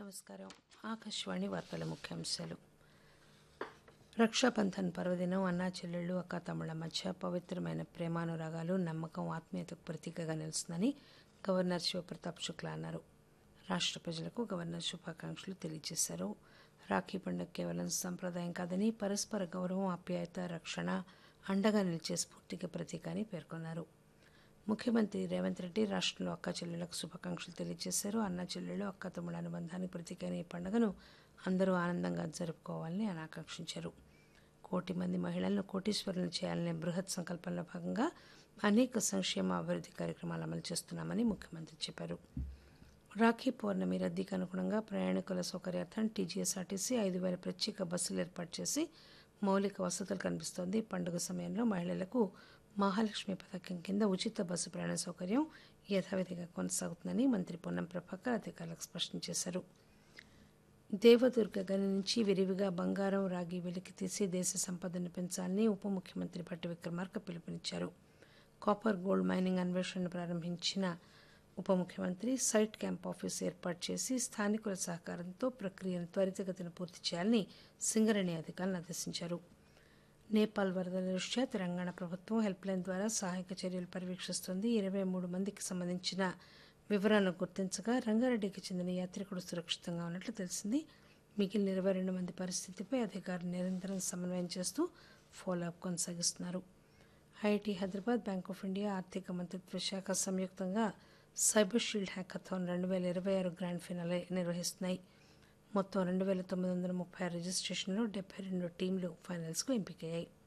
నమస్కారం ఆకాశవాణి వార్తల ముఖ్యాంశాలు రక్షాబంధన్ పర్వదినం అన్నా చెల్లెళ్ళు అక్క తమ్ముళ్ల మధ్య పవిత్రమైన ప్రేమానురాగాలు నమ్మకం ఆత్మీయతకు ప్రతీకగా నిలుస్తుందని గవర్నర్ శివప్రతాప్ శుక్లా అన్నారు రాష్ట్ర ప్రజలకు గవర్నర్ శుభాకాంక్షలు తెలియజేశారు రాఖీ పండుగ కేవలం సంప్రదాయం కాదని పరస్పర గౌరవం ఆప్యాయత రక్షణ అండగా నిలిచే స్ఫూర్తికి ప్రతీక అని పేర్కొన్నారు ముఖ్యమంత్రి రేవంత్ రెడ్డి రాష్ట్రంలో అక్క చెల్లెళ్లకు శుభాకాంక్షలు తెలియజేశారు అన్న చెల్లెళ్ళు అక్క తమ్ముళ్ళ అనుబంధానికి ప్రతీకైన ఈ పండుగను అందరూ ఆనందంగా జరుపుకోవాలని ఆయన ఆకాంక్షించారు కోటి మంది మహిళలను కోటీశ్వరులను చేయాలనే బృహత్ సంకల్పంలో భాగంగా అనేక సంక్షేమ అభివృద్ధి కార్యక్రమాలు అమలు చేస్తున్నామని ముఖ్యమంత్రి చెప్పారు రాఖీ పౌర్ణమి రద్దీకి అనుగుణంగా ప్రయాణికుల సౌకర్యార్థం టీజీఎస్ఆర్టీసీ ఐదు వేల ప్రత్యేక బస్సులు ఏర్పాటు చేసి మౌలిక వసతులు కనిపిస్తోంది పండుగ సమయంలో మహిళలకు మహాలక్ష్మి పథకం కింద ఉచిత బస్సు ప్రయాణ సౌకర్యం యథావిధిగా కొనసాగుతుందని మంత్రి పొన్నం ప్రభాకర్ అధికారులకు స్పష్టం చేశారు దేవదుర్గ గని నుంచి విరివిగా బంగారం రాగి వెలికి తీసి దేశ సంపదను పెంచాలని ఉప ముఖ్యమంత్రి భట్టి విక్రమార్క పిలుపునిచ్చారు కాపర్ గోల్డ్ మైనింగ్ అన్వేషణను ప్రారంభించిన ఉప ముఖ్యమంత్రి సైట్ క్యాంప్ ఆఫీస్ ఏర్పాటు చేసి స్థానికుల సహకారంతో ప్రక్రియను త్వరితగతిన పూర్తి చేయాలని సింగరేణి అధికారులను ఆదేశించారు నేపాల్ వరదల దృష్ట్యా తెలంగాణ ప్రభుత్వం హెల్ప్ లైన్ ద్వారా సహాయక చర్యలు పర్యవేక్షిస్తోంది ఇరవై మూడు మందికి సంబంధించిన వివరాలను గుర్తించగా రంగారెడ్డికి చెందిన యాత్రికుడు సురక్షితంగా ఉన్నట్లు తెలిసింది మిగిలిన ఇరవై రెండు మంది పరిస్థితిపై అధికారులు నిరంతరం సమన్వయం చేస్తూ ఫాలోఅప్ కొనసాగిస్తున్నారు IIT Hyderabad bank of India ఆర్థిక మంత్రిత్వ శాఖ సంయుక్తంగా సైబర్ షీల్డ్ హ్యాకథాన్ రెండు వేల ఇరవై ఆరు గ్రాండ్ ఫినాలే నిర్వహిస్తున్నాయి మొత్తం రెండు వేల తొమ్మిది వందల ముప్పై ఆరు రిజిస్ట్రేషన్లో డెబ్బై రెండు టీంలు ఫైనల్స్కు ఎంపికయ్యాయి